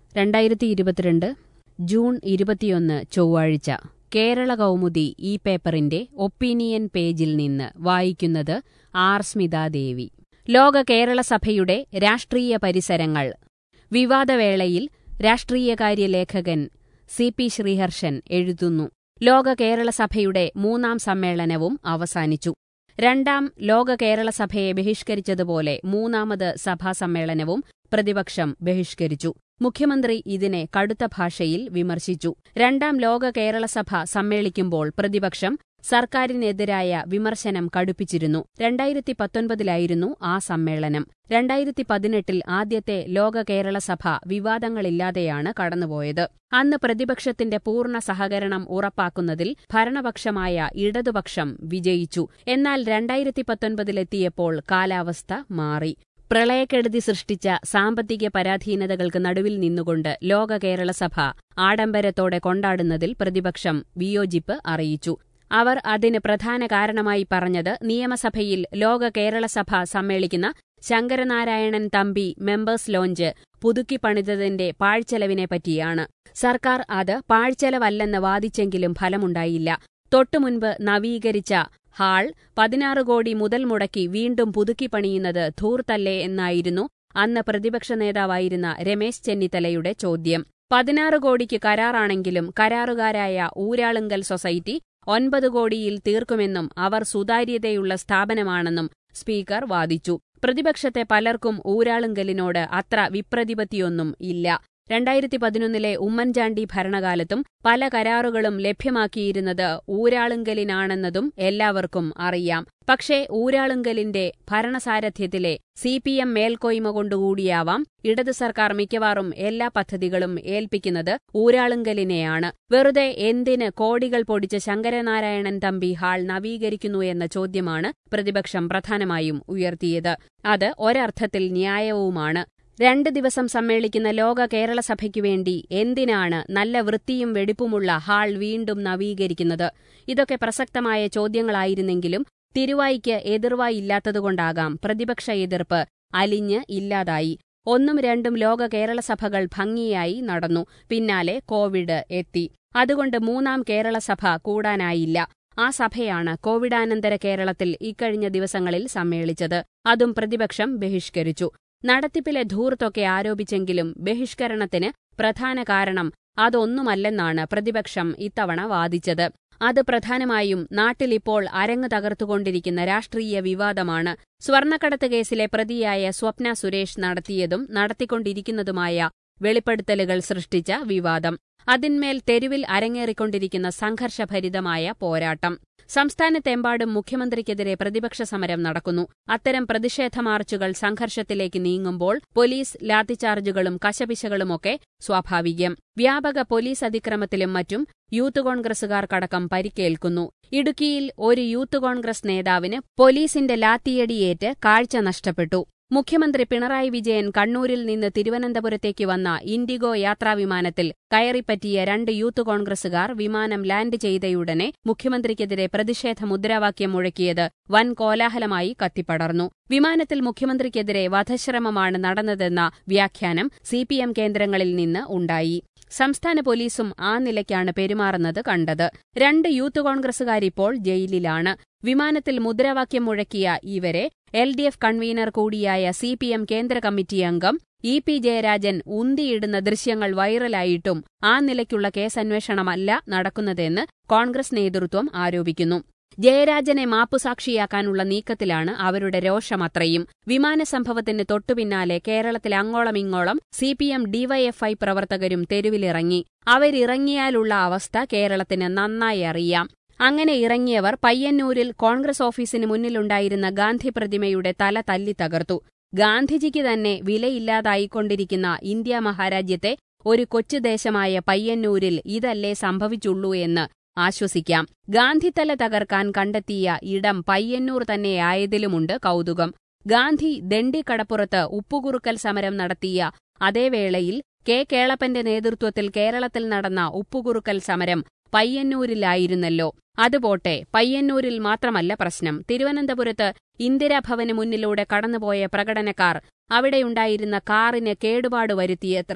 രണ്ടായിരത്തി ഇരുപത്തിരണ്ട് ജൂൺ ഇരുപത്തിയൊന്ന് ചൊവ്വാഴ്ച കേരള കൗമുദി ഈ പേപ്പറിന്റെ ഒപ്പീനിയൻ പേജിൽ നിന്ന് വായിക്കുന്നത് ആർ സ്മിതാദേവി ലോക കേരള സഭയുടെ രാഷ്ട്രീയ പരിസരങ്ങൾ വിവാദവേളയിൽ രാഷ്ട്രീയകാര്യ ലേഖകൻ സി പി ശ്രീഹർഷൻ എഴുതുന്നു ലോക കേരള സഭയുടെ മൂന്നാം സമ്മേളനവും അവസാനിച്ചു രണ്ടാം ലോക കേരള സഭയെ ബഹിഷ്കരിച്ചതുപോലെ മൂന്നാമത് സഭാ സമ്മേളനവും പ്രതിപക്ഷം ബഹിഷ്കരിച്ചു മുഖ്യമന്ത്രി ഇതിനെ കടുത്ത ഭാഷയിൽ വിമർശിച്ചു രണ്ടാം ലോക കേരള സഭ സമ്മേളിക്കുമ്പോൾ പ്രതിപക്ഷം സർക്കാരിനെതിരായ വിമർശനം കടുപ്പിച്ചിരുന്നു രണ്ടായിരത്തി പത്തൊൻപതിലായിരുന്നു ആ സമ്മേളനം രണ്ടായിരത്തി പതിനെട്ടിൽ ആദ്യത്തെ ലോക കേരള സഭ വിവാദങ്ങളില്ലാതെയാണ് കടന്നുപോയത് അന്ന് പ്രതിപക്ഷത്തിന്റെ പൂർണ്ണ സഹകരണം ഉറപ്പാക്കുന്നതിൽ ഭരണപക്ഷമായ ഇടതുപക്ഷം വിജയിച്ചു എന്നാൽ രണ്ടായിരത്തി പത്തൊൻപതിലെത്തിയപ്പോൾ കാലാവസ്ഥ മാറി പ്രളയക്കെടുതി സൃഷ്ടിച്ച സാമ്പത്തിക പരാധീനതകൾക്ക് നടുവിൽ നിന്നുകൊണ്ട് ലോക കേരള സഭ ആഡംബരത്തോടെ കൊണ്ടാടുന്നതിൽ പ്രതിപക്ഷം വിയോജിപ്പ് അറിയിച്ചു അവർ അതിന് പ്രധാന കാരണമായി പറഞ്ഞത് നിയമസഭയിൽ ലോക കേരള സഭ സമ്മേളിക്കുന്ന ശങ്കരനാരായണൻ തമ്പി മെമ്പേഴ്സ് ലോഞ്ച് പുതുക്കി പണിതതിന്റെ പാഴ്ചെലവിനെ പറ്റിയാണ് സർക്കാർ അത് പാഴ്ചെലവല്ലെന്ന് വാദിച്ചെങ്കിലും ഫലമുണ്ടായില്ല തൊട്ടുമുൻപ് നവീകരിച്ച ഹാൾ പതിനാറ് കോടി മുതൽ മുടക്കി വീണ്ടും പുതുക്കി പണിയുന്നത് ധൂർത്തല്ലേ എന്നായിരുന്നു അന്ന് പ്രതിപക്ഷ നേതാവായിരുന്ന രമേശ് ചെന്നിത്തലയുടെ ചോദ്യം പതിനാറ് കോടിക്ക് കരാറാണെങ്കിലും കരാറുകാരായ ഊരാളുങ്കൽ സൊസൈറ്റി ഒൻപത് കോടിയിൽ തീർക്കുമെന്നും അവർ സുതാര്യതയുള്ള സ്ഥാപനമാണെന്നും സ്പീക്കർ വാദിച്ചു പ്രതിപക്ഷത്തെ പലർക്കും ഊരാളുങ്കലിനോട് അത്ര വിപ്രതിപത്തിയൊന്നും ഇല്ല രണ്ടായിരത്തി പതിനൊന്നിലെ ഉമ്മൻചാണ്ടി ഭരണകാലത്തും പല കരാറുകളും ലഭ്യമാക്കിയിരുന്നത് ഊരാളുങ്കലിനാണെന്നതും എല്ലാവർക്കും അറിയാം പക്ഷേ ഊരാളുങ്കലിന്റെ ഭരണസാരഥ്യത്തിലെ സി പി എം മേൽക്കോയ്മ കൊണ്ടുകൂടിയാവാം ഇടതു സർക്കാർ മിക്കവാറും എല്ലാ പദ്ധതികളും ഏൽപ്പിക്കുന്നത് ഊരാളുങ്കലിനെയാണ് വെറുതെ എന്തിന് കോടികൾ പൊടിച്ച ശങ്കരനാരായണൻ തമ്പി ഹാൾ നവീകരിക്കുന്നു എന്ന ചോദ്യമാണ് പ്രതിപക്ഷം പ്രധാനമായും ഉയർത്തിയത് അത് ഒരർത്ഥത്തിൽ ന്യായവുമാണ് രണ്ട് ദിവസം സമ്മേളിക്കുന്ന ലോക കേരള സഭയ്ക്കു വേണ്ടി എന്തിനാണ് നല്ല വൃത്തിയും വെടിപ്പുമുള്ള ഹാൾ വീണ്ടും നവീകരിക്കുന്നത് ഇതൊക്കെ പ്രസക്തമായ ചോദ്യങ്ങളായിരുന്നെങ്കിലും തിരുവായിക്ക് എതിർവായില്ലാത്തതുകൊണ്ടാകാം പ്രതിപക്ഷ എതിർപ്പ് അലിഞ്ഞ് ഇല്ലാതായി ഒന്നും രണ്ടും ലോക കേരള സഭകൾ ഭംഗിയായി നടന്നു പിന്നാലെ കോവിഡ് എത്തി അതുകൊണ്ട് മൂന്നാം കേരള സഭ കൂടാനായില്ല ആ സഭയാണ് കോവിഡാനന്തര കേരളത്തിൽ ഇക്കഴിഞ്ഞ ദിവസങ്ങളിൽ സമ്മേളിച്ചത് അതും പ്രതിപക്ഷം ബഹിഷ്കരിച്ചു നടത്തിപ്പിലെ ധൂർത്തൊക്കെ ആരോപിച്ചെങ്കിലും ബഹിഷ്കരണത്തിന് പ്രധാന കാരണം അതൊന്നുമല്ലെന്നാണ് പ്രതിപക്ഷം ഇത്തവണ വാദിച്ചത് അത് പ്രധാനമായും നാട്ടിലിപ്പോൾ അരങ്ങ് തകർത്തുകൊണ്ടിരിക്കുന്ന രാഷ്ട്രീയ വിവാദമാണ് സ്വർണ്ണക്കടത്ത് കേസിലെ പ്രതിയായ സ്വപ്ന സുരേഷ് നടത്തിയതും നടത്തിക്കൊണ്ടിരിക്കുന്നതുമായ വെളിപ്പെടുത്തലുകൾ സൃഷ്ടിച്ച വിവാദം അതിന്മേൽ തെരുവിൽ അരങ്ങേറിക്കൊണ്ടിരിക്കുന്ന സംഘർഷഭരിതമായ പോരാട്ടം സംസ്ഥാനത്തെമ്പാടും മുഖ്യമന്ത്രിക്കെതിരെ പ്രതിപക്ഷ സമരം നടക്കുന്നു അത്തരം പ്രതിഷേധ മാർച്ചുകൾ സംഘർഷത്തിലേക്ക് നീങ്ങുമ്പോൾ പോലീസ് ലാത്തിച്ചാർജുകളും കശപിശകളുമൊക്കെ സ്വാഭാവികം വ്യാപക പോലീസ് അതിക്രമത്തിലും മറ്റും യൂത്ത് കോൺഗ്രസുകാർക്കടക്കം പരിക്കേൽക്കുന്നു ഇടുക്കിയിൽ ഒരു യൂത്ത് കോൺഗ്രസ് നേതാവിന് പോലീസിന്റെ ലാത്തിയടിയേറ്റ് കാഴ്ച നഷ്ടപ്പെട്ടു മുഖ്യമന്ത്രി പിണറായി വിജയൻ കണ്ണൂരിൽ നിന്ന് തിരുവനന്തപുരത്തേക്ക് വന്ന ഇൻഡിഗോ യാത്രാവിമാനത്തിൽ കയറിപ്പറ്റിയ രണ്ട് യൂത്ത് കോൺഗ്രസുകാർ വിമാനം ലാൻഡ് ചെയ്തയുടനെ മുഖ്യമന്ത്രിക്കെതിരെ പ്രതിഷേധ മുദ്രാവാക്യം മുഴക്കിയത് വൻ കോലാഹലമായി കത്തിപ്പടർന്നു വിമാനത്തിൽ മുഖ്യമന്ത്രിക്കെതിരെ വധശ്രമമാണ് നടന്നതെന്ന വ്യാഖ്യാനം സിപിഎം കേന്ദ്രങ്ങളിൽ നിന്ന് ഉണ്ടായി സംസ്ഥാന പോലീസും ആ നിലയ്ക്കാണ് പെരുമാറുന്നത് കണ്ടത് രണ്ട് യൂത്ത് കോൺഗ്രസുകാരിപ്പോൾ ജയിലിലാണ് വിമാനത്തിൽ മുദ്രാവാക്യം മുഴക്കിയ ഇവരെ എൽ ഡി എഫ് കൺവീനർ കൂടിയായ സി പി എം കേന്ദ്ര കമ്മിറ്റി അംഗം ഇ പി ജയരാജൻ ഉന്തിയിടുന്ന ദൃശ്യങ്ങൾ വൈറലായിട്ടും ആ നിലയ്ക്കുള്ള കേസന്വേഷണമല്ല നടക്കുന്നതെന്ന് കോൺഗ്രസ് നേതൃത്വം ആരോപിക്കുന്നു ജയരാജനെ മാപ്പുസാക്ഷിയാക്കാനുള്ള നീക്കത്തിലാണ് അവരുടെ രോഷമത്രയും വിമാന സംഭവത്തിന് തൊട്ടുപിന്നാലെ കേരളത്തിൽ അങ്ങോളമിങ്ങോളം സി പി എം ഡിവൈഎഫ്ഐ പ്രവർത്തകരും തെരുവിലിറങ്ങി അവരിറങ്ങിയാലുള്ള അവസ്ഥ കേരളത്തിന് നന്നായി അറിയാം അങ്ങനെ ഇറങ്ങിയവർ പയ്യന്നൂരിൽ കോൺഗ്രസ് ഓഫീസിന് മുന്നിലുണ്ടായിരുന്ന ഗാന്ധി പ്രതിമയുടെ തല തല്ലി തകർത്തു ഗാന്ധിജിക്ക് തന്നെ വിലയില്ലാതായിക്കൊണ്ടിരിക്കുന്ന ഇന്ത്യ മഹാരാജ്യത്തെ ഒരു കൊച്ചുദേശമായ പയ്യന്നൂരിൽ ഇതല്ലേ സംഭവിച്ചുള്ളൂ എന്ന് ആശ്വസിക്കാം ഗാന്ധിത്തല തകർക്കാൻ കണ്ടെത്തിയ ഇടം പയ്യന്നൂർ തന്നെയായതിലുമുണ്ട് കൗതുകം ഗാന്ധി ദണ്ഡിക്കടപ്പുറത്ത് ഉപ്പുകുറുക്കൽ സമരം നടത്തിയ അതേ വേളയിൽ കെ കേളപ്പന്റെ നേതൃത്വത്തിൽ കേരളത്തിൽ നടന്ന ഉപ്പുകുറുക്കൽ സമരം പയ്യന്നൂരിലായിരുന്നല്ലോ അതുപോട്ടെ പയ്യന്നൂരിൽ മാത്രമല്ല പ്രശ്നം തിരുവനന്തപുരത്ത് ഇന്ദിരാഭവന് മുന്നിലൂടെ കടന്നുപോയ പ്രകടനക്കാർ അവിടെയുണ്ടായിരുന്ന കാറിന് കേടുപാട് വരുത്തിയത്രേ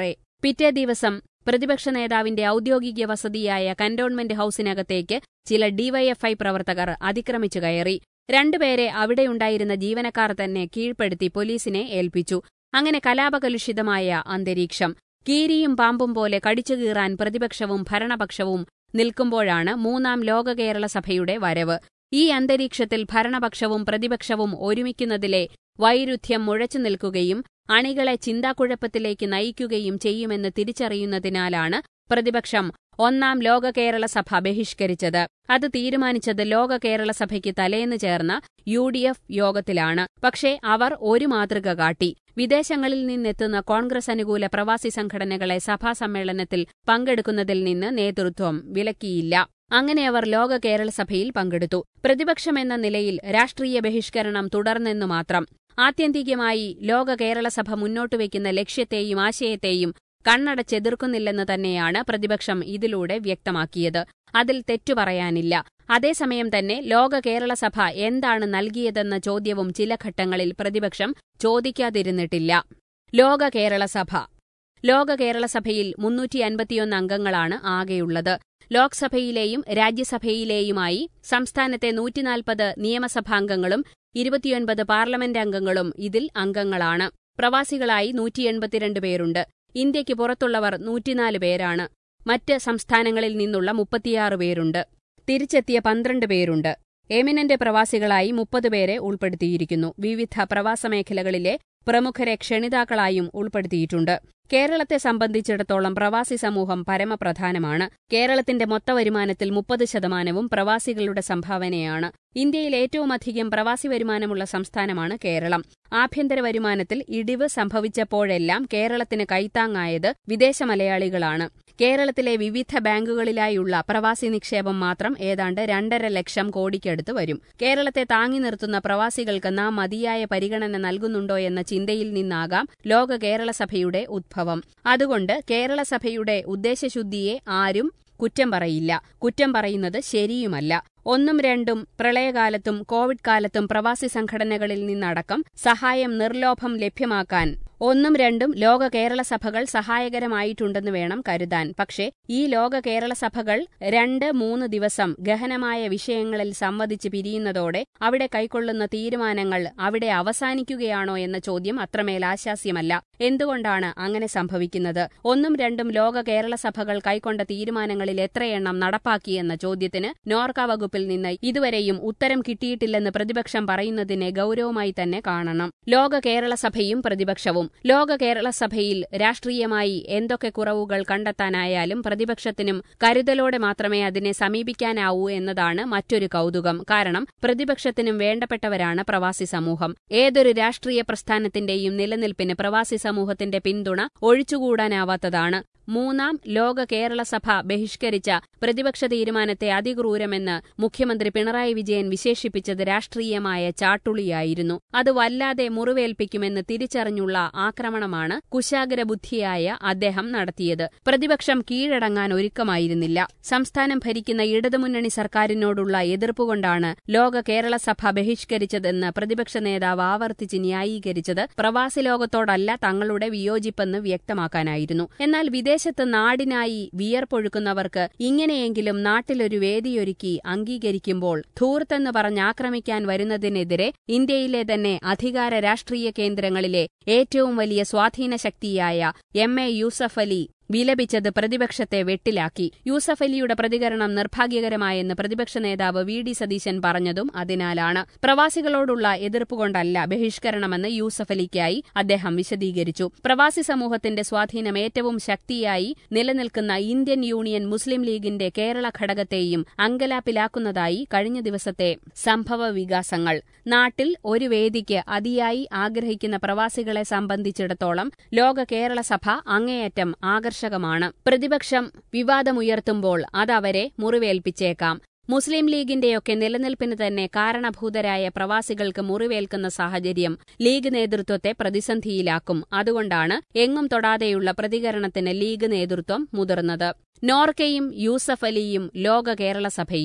പിറ്റേ ദിവസം പ്രതിപക്ഷ നേതാവിന്റെ ഔദ്യോഗിക വസതിയായ കന്റോൺമെന്റ് ഹൌസിനകത്തേക്ക് ചില ഡിവൈഎഫ്ഐ പ്രവർത്തകർ അതിക്രമിച്ചു കയറി രണ്ടുപേരെ അവിടെയുണ്ടായിരുന്ന ജീവനക്കാർ തന്നെ കീഴ്പ്പെടുത്തി പോലീസിനെ ഏൽപ്പിച്ചു അങ്ങനെ കലാപകലുഷിതമായ അന്തരീക്ഷം കീരിയും പാമ്പും പോലെ കടിച്ചുകീറാൻ പ്രതിപക്ഷവും ഭരണപക്ഷവും നിൽക്കുമ്പോഴാണ് മൂന്നാം ലോക കേരള സഭയുടെ വരവ് ഈ അന്തരീക്ഷത്തിൽ ഭരണപക്ഷവും പ്രതിപക്ഷവും ഒരുമിക്കുന്നതിലെ വൈരുദ്ധ്യം മുഴച്ചു നിൽക്കുകയും അണികളെ ചിന്താക്കുഴപ്പത്തിലേക്ക് നയിക്കുകയും ചെയ്യുമെന്ന് തിരിച്ചറിയുന്നതിനാലാണ് പ്രതിപക്ഷം ഒന്നാം ലോക കേരള സഭ ബഹിഷ്കരിച്ചത് അത് തീരുമാനിച്ചത് ലോക കേരള സഭയ്ക്ക് തലേന്ന് ചേർന്ന യു ഡി എഫ് യോഗത്തിലാണ് പക്ഷേ അവർ ഒരു മാതൃക കാട്ടി വിദേശങ്ങളിൽ നിന്നെത്തുന്ന കോൺഗ്രസ് അനുകൂല പ്രവാസി സംഘടനകളെ സഭാ സമ്മേളനത്തിൽ പങ്കെടുക്കുന്നതിൽ നിന്ന് നേതൃത്വം വിലക്കിയില്ല അങ്ങനെ അവർ ലോക കേരള സഭയിൽ പങ്കെടുത്തു പ്രതിപക്ഷമെന്ന നിലയിൽ രാഷ്ട്രീയ ബഹിഷ്കരണം തുടർന്നെന്നു മാത്രം ആത്യന്തികമായി ലോക കേരള സഭ മുന്നോട്ടുവയ്ക്കുന്ന ലക്ഷ്യത്തെയും ആശയത്തെയും കണ്ണടച്ചെതിർക്കുന്നില്ലെന്ന് തന്നെയാണ് പ്രതിപക്ഷം ഇതിലൂടെ വ്യക്തമാക്കിയത് അതിൽ തെറ്റു പറയാനില്ല അതേസമയം തന്നെ ലോക കേരള സഭ എന്താണ് നൽകിയതെന്ന ചോദ്യവും ചില ഘട്ടങ്ങളിൽ പ്രതിപക്ഷം ചോദിക്കാതിരുന്നിട്ടില്ല ലോക കേരള സഭ ലോക കേരള സഭയിൽ മുന്നൂറ്റി അൻപത്തിയൊന്ന് അംഗങ്ങളാണ് ആകെയുള്ളത് ലോക്സഭയിലെയും രാജ്യസഭയിലെയുമായി സംസ്ഥാനത്തെ നൂറ്റിനാൽപ്പത് നിയമസഭാംഗങ്ങളും ഇരുപത്തിയൊൻപത് പാർലമെന്റ് അംഗങ്ങളും ഇതിൽ അംഗങ്ങളാണ് പ്രവാസികളായി നൂറ്റി എൺപത്തിരണ്ട് പേരുണ്ട് ഇന്ത്യയ്ക്ക് പുറത്തുള്ളവർ നൂറ്റിനാല് പേരാണ് മറ്റ് സംസ്ഥാനങ്ങളിൽ നിന്നുള്ള മുപ്പത്തിയാറ് പേരുണ്ട് തിരിച്ചെത്തിയ പന്ത്രണ്ട് പേരുണ്ട് എമിനന്റ് പ്രവാസികളായി മുപ്പത് പേരെ ഉൾപ്പെടുത്തിയിരിക്കുന്നു വിവിധ പ്രവാസ മേഖലകളിലെ പ്രമുഖരെ ക്ഷണിതാക്കളായും ഉൾപ്പെടുത്തിയിട്ടുണ്ട് കേരളത്തെ സംബന്ധിച്ചിടത്തോളം പ്രവാസി സമൂഹം പരമപ്രധാനമാണ് കേരളത്തിന്റെ മൊത്ത വരുമാനത്തിൽ മുപ്പത് ശതമാനവും പ്രവാസികളുടെ സംഭാവനയാണ് ഇന്ത്യയിൽ ഏറ്റവുമധികം പ്രവാസി വരുമാനമുള്ള സംസ്ഥാനമാണ് കേരളം ആഭ്യന്തര വരുമാനത്തിൽ ഇടിവ് സംഭവിച്ചപ്പോഴെല്ലാം കേരളത്തിന് കൈത്താങ്ങായത് വിദേശ മലയാളികളാണ് കേരളത്തിലെ വിവിധ ബാങ്കുകളിലായുള്ള പ്രവാസി നിക്ഷേപം മാത്രം ഏതാണ്ട് രണ്ടര ലക്ഷം കോടിക്കടുത്ത് വരും കേരളത്തെ താങ്ങി നിർത്തുന്ന പ്രവാസികൾക്ക് നാം മതിയായ പരിഗണന നൽകുന്നുണ്ടോ എന്ന ചിന്തയിൽ നിന്നാകാം ലോക കേരള സഭയുടെ ഉദ്ഭവം അതുകൊണ്ട് കേരള സഭയുടെ ഉദ്ദേശശുദ്ധിയെ ആരും കുറ്റം പറയില്ല കുറ്റം പറയുന്നത് ശരിയുമല്ല ഒന്നും രണ്ടും പ്രളയകാലത്തും കോവിഡ് കാലത്തും പ്രവാസി സംഘടനകളിൽ നിന്നടക്കം സഹായം നിർലോഭം ലഭ്യമാക്കാൻ ഒന്നും രണ്ടും ലോക കേരള സഭകൾ സഹായകരമായിട്ടുണ്ടെന്ന് വേണം കരുതാൻ പക്ഷേ ഈ ലോക കേരള സഭകൾ രണ്ട് മൂന്ന് ദിവസം ഗഹനമായ വിഷയങ്ങളിൽ സംവദിച്ച് പിരിയുന്നതോടെ അവിടെ കൈക്കൊള്ളുന്ന തീരുമാനങ്ങൾ അവിടെ അവസാനിക്കുകയാണോ എന്ന ചോദ്യം അത്രമേൽ ആശാസ്യമല്ല എന്തുകൊണ്ടാണ് അങ്ങനെ സംഭവിക്കുന്നത് ഒന്നും രണ്ടും ലോക കേരള സഭകൾ കൈക്കൊണ്ട തീരുമാനങ്ങളിൽ എത്രയെണ്ണം നടപ്പാക്കിയെന്ന ചോദ്യത്തിന് നോർക്ക വകുപ്പിൽ നിന്ന് ഇതുവരെയും ഉത്തരം കിട്ടിയിട്ടില്ലെന്ന് പ്രതിപക്ഷം പറയുന്നതിനെ ഗൌരവമായി തന്നെ കാണണം ലോക കേരള സഭയും പ്രതിപക്ഷവും ലോക കേരള സഭയിൽ രാഷ്ട്രീയമായി എന്തൊക്കെ കുറവുകൾ കണ്ടെത്താനായാലും പ്രതിപക്ഷത്തിനും കരുതലോടെ മാത്രമേ അതിനെ സമീപിക്കാനാവൂ എന്നതാണ് മറ്റൊരു കൗതുകം കാരണം പ്രതിപക്ഷത്തിനും വേണ്ടപ്പെട്ടവരാണ് പ്രവാസി സമൂഹം ഏതൊരു രാഷ്ട്രീയ പ്രസ്ഥാനത്തിന്റെയും നിലനിൽപ്പിന് പ്രവാസി സമൂഹത്തിന്റെ പിന്തുണ ഒഴിച്ചുകൂടാനാവാത്തതാണ് മൂന്നാം ലോക കേരള സഭ ബഹിഷ്കരിച്ച പ്രതിപക്ഷ തീരുമാനത്തെ അതിക്രൂരമെന്ന് മുഖ്യമന്ത്രി പിണറായി വിജയൻ വിശേഷിപ്പിച്ചത് രാഷ്ട്രീയമായ ചാട്ടുളിയായിരുന്നു അത് വല്ലാതെ മുറിവേൽപ്പിക്കുമെന്ന് തിരിച്ചറിഞ്ഞുള്ള ആക്രമണമാണ് കുശാഗ്രബുദ്ധിയായ അദ്ദേഹം നടത്തിയത് പ്രതിപക്ഷം കീഴടങ്ങാൻ ഒരുക്കമായിരുന്നില്ല സംസ്ഥാനം ഭരിക്കുന്ന ഇടതുമുന്നണി സർക്കാരിനോടുള്ള എതിർപ്പുകൊണ്ടാണ് ലോക കേരള സഭ ബഹിഷ്കരിച്ചതെന്ന് പ്രതിപക്ഷ നേതാവ് ആവർത്തിച്ച് ന്യായീകരിച്ചത് പ്രവാസി ലോകത്തോടല്ല തങ്ങളുടെ വിയോജിപ്പെന്ന് വ്യക്തമാക്കാനായിരുന്നു എന്നാൽ വിദേശത്ത് നാടിനായി വിയർപ്പൊഴുക്കുന്നവർക്ക് ഇങ്ങനെയെങ്കിലും നാട്ടിലൊരു വേദിയൊരുക്കി അംഗീകരിക്കുമ്പോൾ ധൂർത്തെന്ന് പറഞ്ഞാക്രമിക്കാൻ വരുന്നതിനെതിരെ ഇന്ത്യയിലെ തന്നെ അധികാര രാഷ്ട്രീയ കേന്ദ്രങ്ങളിലെ ഏറ്റവും വലിയ സ്വാധീന ശക്തിയായ എം എ യൂസഫ് അലി വിലപിച്ചത് പ്രതിപക്ഷത്തെ വെട്ടിലാക്കി യൂസഫ് അലിയുടെ പ്രതികരണം നിർഭാഗ്യകരമായെന്ന് പ്രതിപക്ഷ നേതാവ് വി ഡി സതീശൻ പറഞ്ഞതും അതിനാലാണ് പ്രവാസികളോടുള്ള എതിർപ്പുകൊണ്ടല്ല ബഹിഷ്കരണമെന്ന് യൂസഫ് അലിക്കായി അദ്ദേഹം വിശദീകരിച്ചു പ്രവാസി സമൂഹത്തിന്റെ സ്വാധീനം ഏറ്റവും ശക്തിയായി നിലനിൽക്കുന്ന ഇന്ത്യൻ യൂണിയൻ മുസ്ലിം ലീഗിന്റെ കേരള ഘടകത്തെയും അങ്കലാപ്പിലാക്കുന്നതായി കഴിഞ്ഞ ദിവസത്തെ സംഭവ വികാസങ്ങൾ നാട്ടിൽ ഒരു വേദിക്ക് അതിയായി ആഗ്രഹിക്കുന്ന പ്രവാസികളെ സംബന്ധിച്ചിടത്തോളം ലോക കേരള സഭ അങ്ങേയറ്റം ആകർഷകമാണ് പ്രതിപക്ഷം വിവാദമുയർത്തുമ്പോൾ അതവരെ മുറിവേൽപ്പിച്ചേക്കാം മുസ്ലിം ലീഗിന്റെയൊക്കെ നിലനിൽപ്പിന് തന്നെ കാരണഭൂതരായ പ്രവാസികൾക്ക് മുറിവേൽക്കുന്ന സാഹചര്യം ലീഗ് നേതൃത്വത്തെ പ്രതിസന്ധിയിലാക്കും അതുകൊണ്ടാണ് എങ്ങും തൊടാതെയുള്ള പ്രതികരണത്തിന് ലീഗ് നേതൃത്വം മുതിർന്നത് നോർക്കയും യൂസഫ് അലിയും ലോക കേരള സഭയും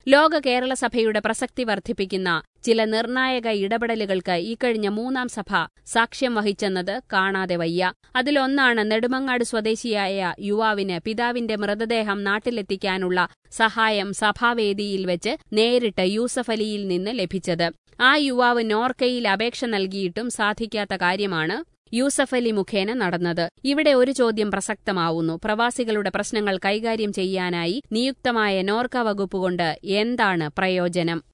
ലോക കേരള സഭയുടെ പ്രസക്തി വർദ്ധിപ്പിക്കുന്ന ചില നിർണായക ഇടപെടലുകൾക്ക് ഇക്കഴിഞ്ഞ മൂന്നാം സഭ സാക്ഷ്യം വഹിച്ചെന്നത് കാണാതെ വയ്യ അതിലൊന്നാണ് നെടുമങ്ങാട് സ്വദേശിയായ യുവാവിന് പിതാവിന്റെ മൃതദേഹം നാട്ടിലെത്തിക്കാനുള്ള സഹായം സഭാവേദിയിൽ വെച്ച് നേരിട്ട് യൂസഫ് അലിയിൽ നിന്ന് ലഭിച്ചത് ആ യുവാവ് നോർക്കയിൽ അപേക്ഷ നൽകിയിട്ടും സാധിക്കാത്ത കാര്യമാണ് യൂസഫ് അലി മുഖേന നടന്നത് ഇവിടെ ഒരു ചോദ്യം പ്രസക്തമാവുന്നു പ്രവാസികളുടെ പ്രശ്നങ്ങൾ കൈകാര്യം ചെയ്യാനായി നിയുക്തമായ നോർക്ക വകുപ്പ് കൊണ്ട് എന്താണ് പ്രയോജനം